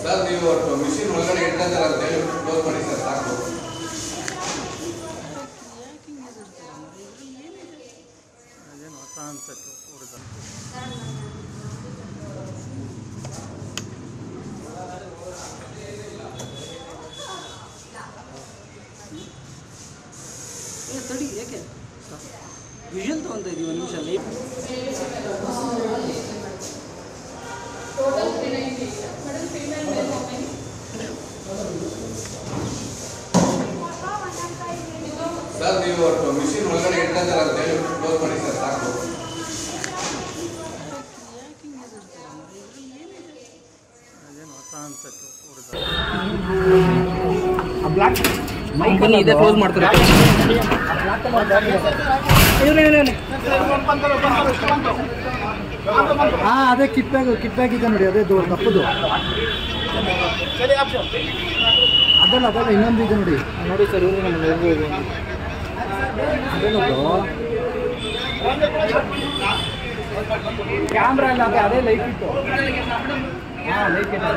Sir ನೀವು machine ಒಳಗಡೆ ಇಟ್ಕೊಂತಾರ ಅಂತ ಹೇಳಿ ಕ್ಲೋಸ್ ಮಾಡಿ ಸರ್ ಸಾಕು ಅದೇನು ಹೊಸ ಅನ್ಸತ್ತು ಹುಡುಗ ಏ ತಡಿ ಯಾಕೆ ವಿಷನ್ ತೊಗೊತಾ ಇದೀವಿ ಒಂದು ನಿಮಿಷ ಲೈವ್ ಸರ್ ನೀವು ಮಿಷಿನ್ ಒಳಗಡೆ ಇಟ್ಕೊಂತಾರ ಅಂತ ಹೇಳಿ ಕ್ಲೋಸ್ ಮಾಡಿ ಸರ್ ಸಾಕು ಅದೇನು ಹೊಸ ಅನ್ಸತ್ತು ಹುಡುಗ ಬನ್ನಿ ಇದೆ ಕ್ಲೋಸ್ ಮಾಡ್ತಾರೆ ಹಾಂ ಅದೇ ಕಿಟ್ ಬ್ಯಾಗ್ ಕಿಟ್ ಬ್ಯಾಗ್ ಇದೆ ನೋಡಿ ಅದೇ ದೋ ದಪ್ಪದು ಅದಲ್ಲ ಅದಲ್ಲ ಇನ್ನೊಂದು ಇದೆ ನೋಡಿ ನೋಡಿ ಸರ್ ಇವರು ನಮ್ಮ ಎದುರು ಇದೆ ಅದೇನದು ಕ್ಯಾಮ್ರಾ ಇಲ್ಲ ಅದೇ ಅದೇ ಲೈಟ್ ಇತ್ತು ಹಾಂ ಲೈಟ್ ಇತ್ತು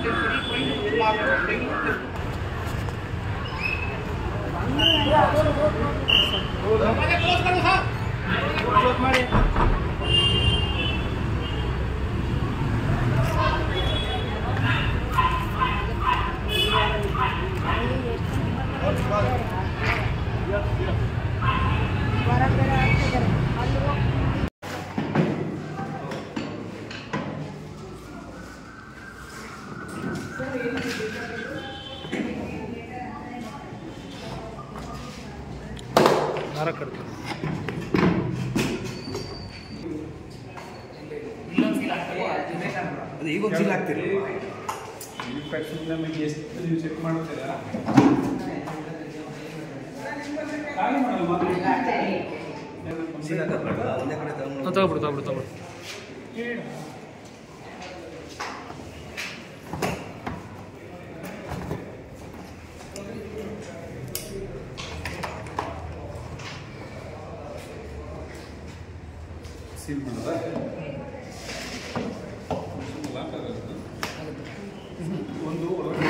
ದಾರ ಕಟ್ತೀನಿ ಅದು ಈಗ ಒಂದು ಆಗ್ತೀರಿ ನಮಗೆ ಎಷ್ಟು ನೀವು ಚೆಕ್ ಮಾಡ್ತೀರಾ ಖಾಲಿ ಮಾಡಲ್ಲ ಮಾತ್ರ. ಒಂದೇ ಕಡೆ ತಗೊಂಡು ತಗೊಬಿಡು ತಗೊಬಿಡು ತಗೊಬಿಡು ಸೀಲ್ ಮಾಡೋದಾ ಲಾಕ್ ಆಗೋದು ಒಂದು ಒಳಗಡೆ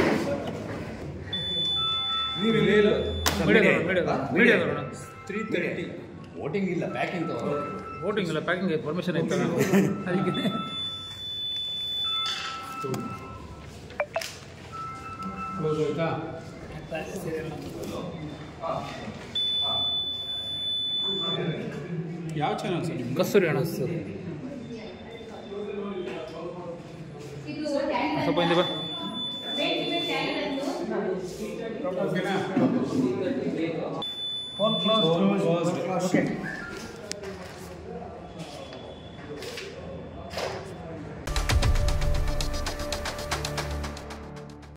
ನೀವು ಇಲ್ಲೇ ಇಲ್ಲ ಮೀಡಿಯಾ ನೋಡೋಣ ತ್ರೀ ತರ್ಟಿ ವೋಟಿಂಗ್ ಇಲ್ಲ ಪ್ಯಾಕಿಂಗ್ ವೋಟಿಂಗ್ ಇಲ್ಲ ಪ್ಯಾಕಿಂಗ್ ಪರ್ಮಿಷನ್ ಐತಲ್ಲ ಅದಕ್ಕೆ ಕ್ಲೋಸ್ ಆಯ್ತಾ ಯಾವ ಚಾನಲ್ ಸರ್ ನಿಮ್ದು ಕಸ್ತೂರಿ ಅಣ್ಣ ಸ್ವಲ್ಪ ಹಿಂದೆ ಬಾ ಓಕೆನಾ phone close Phone closed. Okay